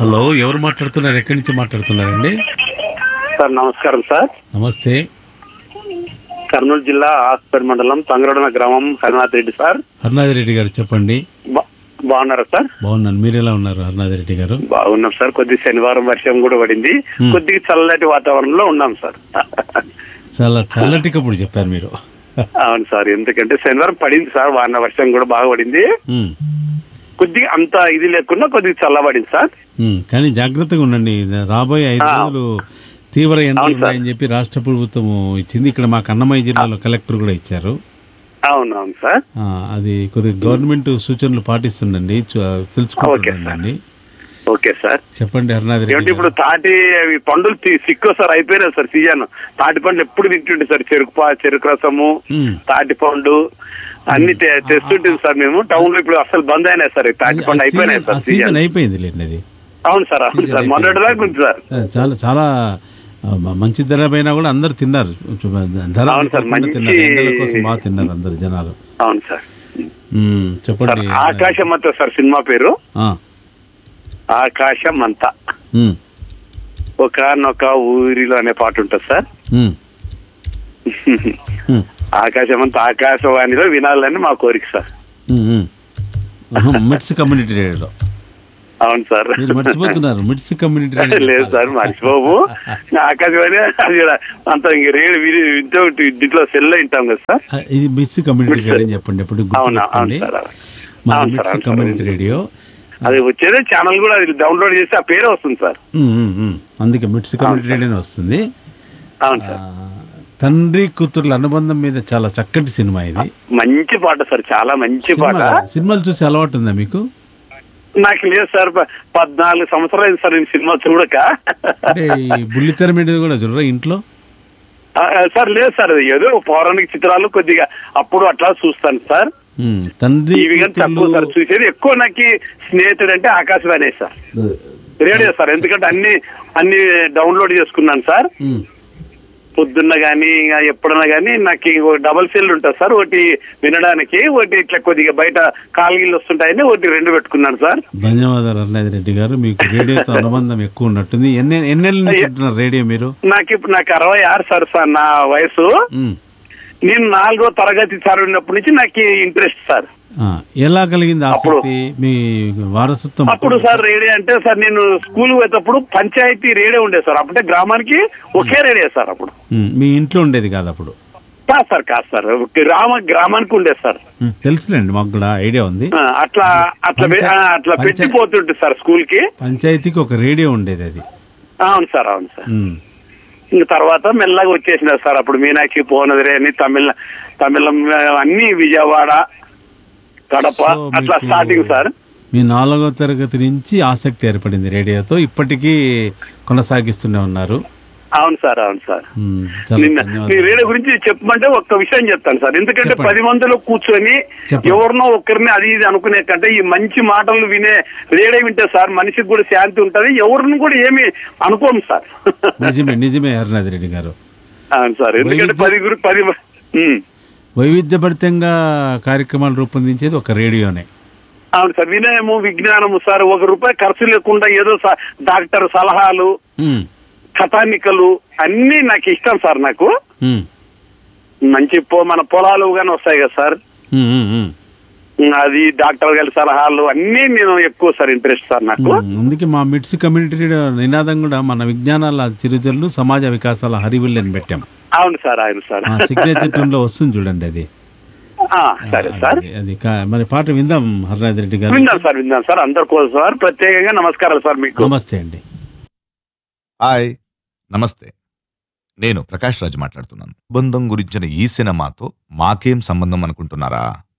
Hello ఎవరు మాట్లాడుతున్నారు ఎక్కడి నుంచి మాట్లాడుతున్నారండి సార్ నమస్కారం సార్ నమస్తే కర్నూలు జిల్లా ఆస్పేట్ మండలం తంగరడన గ్రామం హరినాథ్ రెడ్డి సార్ హర్నాథ్ రెడ్డి గారు చెప్పండి బా- బాగున్నారా సార్ బాగున్నాను మీరు ఎలా ఉన్నారు హర్నాథ్ రెడ్డి గారు బాగున్నాం సార్ కొద్ది శనివారం వర్షం కూడా పడింది కొద్దిగా చల్లటి వాతావరణంలో ఉన్నాం సార్ చాలా చల్లటి కప్పుడు చెప్పారు మీరు అవును సార్ ఎందుకంటే శనివారం పడింది సార్ వాన వర్షం కూడా బాగా పడింది ఉమ్, కొద్దిగా అంత ఇది లేకుండా కొద్దిగా చల్లబడింది సార్ ఉమ్, కానీ జాగ్రత్తగా ఉండండి రాబోయే ఐదు రోజులు తీవ్ర ఎండలు అవును సార్. ఉన్నాయని చెప్పి రాష్ట్ర ప్రభుత్వం ఇచ్చింది ఇక్కడ మాకు అన్నమయ్య జిల్లాలో కలెక్టర్ కూడా ఇచ్చారు అవును అవును సార్ ఆ, అది కొద్దిగా గవర్నమెంట్ సూచనలు పాటిస్తుండండి చూ- తెలుసుకుంటుండండి ఓకే సార్ చెప్పండి హర్నాథ్ రెడ్డి ఏమిటి ఇప్పుడు తాటి అవి పండులు తీ- సిక్కు సార్ అయిపోయినాయి సార్ సీజన్ తాటి పండ్లు ఎప్పుడు తింటుండే సార్ చెరుకు పా- చెరుకు రసము ఉమ్. తాటి పండు అన్ని తె- తెస్తుంటుంది సార్ మేము టౌన్ లో ఇప్పుడు అసలు బంద్ అయినాయి సార్ ఈ తాటి అది- పండు ఆ అయిపోయినాయి సీజన్- ఆ సార్ సీజన్ సీజన్ అయిపోయింది లేండి అది అవును సార్ అవును సార్ మొన్నటి దాకా ఉంది సార్ ఆ, చాలా చాలా ఆ, మ- మంచి ధర పైన కూడా అందరు తిన్నారు ధర అవును సార్, అనుకోకుండా మంచి- తిన్నారు ఎండల కోసం బాగా తిన్నారు అందరు జనాలు అవును సార్ ఉమ్, చెప్పండి ఆకాశం అంతా సార్ సినిమా పేరు ఆ, ఆకాశం అంతా ఉమ్, ఒకనొక ఊరిలో అనే పాట ఉంటుంది సార్ ఉమ్, ఉమ్, ఆకాశం అంతా ఆకాశవాణిలో వినాలని మా కోరిక సార్ ఉమ్, ఉమ్. ఆహా, మిట్స్ కమ్యూనిటీ రేడియోలో అవును సార్ మీరు మర్చిపోతున్నారు మిట్స్ కమ్యూనిటీ రేడియో లేదు సార్ మర్చిపోము ఆకాశవాణి అది కూడా అంత ఇంక రేడు విని వింటూ ఉంటే దీంట్లో సెల్లో వింటాం కదా సార్ ఆ, ఇది మిట్స్ కమ్యూనిటీ రేడియో అని చెప్పండి ఎప్పుడు అవునా అవును గుర్తుపెట్టుకోండి సార్ మన అవును సార్, మిట్స్ అవును సార్. కమ్యూనిటీ రేడియో అది వచ్చేదే ఛానల్ కూడా అది డౌన్లోడ్ చేస్తే ఆ పేరే వస్తుంది సార్ ఉమ్, ఉమ్, ఉమ్. అందుకే మిట్స్ కమ్యూనిటీ రేడియోనే వస్తుంది అవును ఆ, సార్ తండ్రి కూతుర్ల అనుబంధం మీద చాలా చక్కటి సినిమా ఇది మంచి పాట సార్ చాలా మంచి పాట సినిమా- సినిమాలు చూసి అలవాటు ఉందా మీకు నాకు లేదు సార్ ప- పద్నాలుగు సంవత్సరాలు అయింది సార్ నేను సినిమా చూడక అంటే ఈ బుల్లితెర మీద కూడా చూడరా ఇంట్లో ఆ, ఆ, సార్ లేదు సార్ అది ఏదో పౌరాణిక చిత్రాలు కొద్దిగా అప్పుడు అట్లా చూస్తాను సార్ ఉమ్, తండ్రి టీవీ కానీ తక్కువ సార్ కూతుర్లు చూసేది ఎక్కువ నాకు స్నేహితుడు అంటే ఆకాశవాణి సార్ రేడియో సార్ ఎందుకంటే అన్ని అన్ని డౌన్లోడ్ చేసుకున్నాను సార్ ఉమ్, పొద్దున్న కానీ ఇంకా ఎప్పుడన్నా కానీ నాకు ఇంకో డబల్ సెల్ ఉంటుంది సార్ ఒకటి వినడానికి ఒకటి ఇట్లా కొద్దిగా బయట కాలగిళ్ళు వస్తుంటాయని ఒకటి రెండు పెట్టుకున్నాను సార్ ధన్యవాదాలు అర్నాథ్ రెడ్డి గారు మీకు రేడియోతో అనుబంధం ఎక్కువ ఉన్నట్టుంది ఎన్ని ఎన్నేళ్ళ నుంచి ఉంటున్నారు రేడియో మీరు నాకు ఇప్పుడు నాకు అరవై ఆరు సార్ సార్ నా వయసు ఉమ్, నేను నాలుగో తరగతి చదివినప్పటి నుంచి నాకు ఇంట్రెస్ట్ సార్ ఆ, ఎలా కలిగింది ఆసక్తి మీ వారసత్వం అప్పుడు సార్ రేడియో అంటే సార్ నేను స్కూల్ పోయేటప్పుడు పంచాయతీ రేడియో ఉండేది సార్ అప్పుడే గ్రామానికి ఒకే రేడియో సార్ అప్పుడు ఉమ్, మీ ఇంట్లో ఉండేది కాదు అప్పుడు కాదు సార్ కాదు సార్ గ్రామ గ్రామానికి ఉండేది సార్ ఉమ్, తెలుసులేండి మాకు కూడా ఐడియా ఉంది ఆ, అట్లా అట్లా పె- ఆ, అట్లా పంచ- పెట్టిపోతుంటుంది సార్ స్కూల్ కి పంచాయతీకి ఒక రేడియో ఉండేది అది అవును సార్ అవును సార్ ఉమ్, ఇంక తర్వాత మెల్లగా వచ్చేసినారు సార్ అప్పుడు మీనాక్షి పోనదిరే అని తమిళ తమిళం అన్ని విజయవాడ కడప సో అట్లా మీకు స్టార్టింగ్ సార్ మీ నాలుగో తరగతి నుంచి ఆసక్తి ఏర్పడింది రేడియోతో ఇప్పటికీ కొనసాగిస్తూనే ఉన్నారు అవును సార్ అవును సార్ ఉమ్, చాలా నిన్న మీ ధన్యవాదాలు రేడియో గురించి చెప్పమంటే ఒక్క విషయం చెప్తాను సార్ ఎందుకంటే చెప్పండి. పది మందిలో కూర్చొని చెప్పండి. ఎవరినో ఒక్కరిని అది ఇది అనుకునే కంటే ఈ మంచి మాటలు వినే రేడియో వింటే సార్ మనిషికి కూడా శాంతి ఉంటది ఎవరిని కూడా ఏమి అనుకోము సార్ నిజమే నిజమే హరినాథ్ రెడ్డి గారు అవును సార్ ఎందుకంటే వైవిధ్య- పది గురి పది ఉమ్. వైవిధ్యభరితంగా కార్యక్రమాలు రూపొందించేది ఒక రేడియోనే అవును సార్ వినయము విజ్ఞానము సార్ ఒక రూపాయి ఖర్చు లేకుండా ఏదో సా- డాక్టర్ సలహాలు ఉమ్, కథానికలు అన్ని నాకు ఇష్టం సార్ నాకు ఉమ్, మంచి పో మన పొలాలు కానీ వస్తాయి కదా సార్ ఉమ్, ఉమ్, ఉమ్. అది డాక్టర్ గారి సలహాలు అన్ని నేను ఎక్కువ సార్ ఇంట్రెస్ట్ సార్ నాకు ఉమ్, అందుకే మా మిడ్స్ కమ్యూనిటీ రేడియో నినాదం కూడా మన విజ్ఞానాల చిరుజల్లు సమాజ వికాసాల హరివిల్లు అని పెట్టాం అవును సార్ అవును సార్ ఆ సిగ్నేచర్ ట్యూన్ లో వస్తుంది చూడండి అది ఆ, సరే సార్ అది- అది కా- మరి పాట విందాం హరినాథ్ రెడ్డి గారు విందాం సార్ విందాం సార్ అందరి కోసం సార్ ప్రత్యేకంగా నమస్కారాలు సార్ మీకు నమస్తే అండి హాయ్ నమస్తే నేను ప్రకాష్ రాజ్ మాట్లాడుతున్నాను బంధం గురించిన ఈ సినిమాతో మాకేం సంబంధం అనుకుంటున్నారా